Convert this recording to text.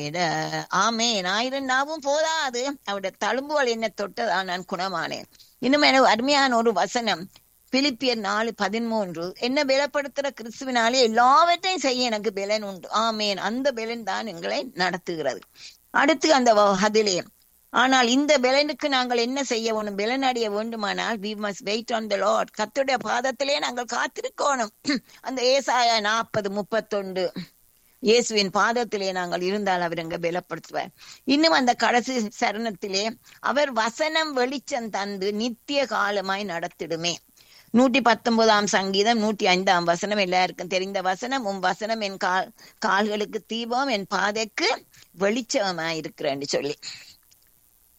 ஆமேன் ஆயிரம் நாவும் போதாது அவருடைய தழும்புகள் என்ன தொட்டதான் நான் குணமானேன் இன்னும் எனக்கு அருமையான ஒரு வசனம் பிலிப்பியர் நாலு பதிமூன்று என்ன பலப்படுத்துற கிறிஸ்துவினாலே எல்லாவற்றையும் செய்ய எனக்கு பலன் உண்டு ஆமேன் அந்த பலன் தான் எங்களை நடத்துகிறது அடுத்து அந்த அதிலே ஆனால் இந்த பலனுக்கு நாங்கள் என்ன செய்ய வேணும் பலன் அடைய வேண்டுமானால் we must wait on the lord கத்துடைய பாதத்திலே நாங்கள் காத்திருக்கணும் அந்த ஏசாயா நாற்பது முப்பத்தொண்டு இயேசுவின் பாதத்திலே நாங்கள் இருந்தால் அவர் எங்க பலப்படுத்துவார் இன்னும் அந்த கடைசி சரணத்திலே அவர் வசனம் வெளிச்சம் தந்து நித்திய காலமாய் நடத்திடுமே நூற்றி பத்தொன்பதாம் சங்கீதம் நூற்றி ஐந்தாம் வசனம் எல்லாருக்கும் தெரிந்த வசனம் உன் வசனம் என் கால் கால்களுக்கு தீபம் என் பாதைக்கு வெளிச்சமாய் இருக்கிறேன்னு சொல்லி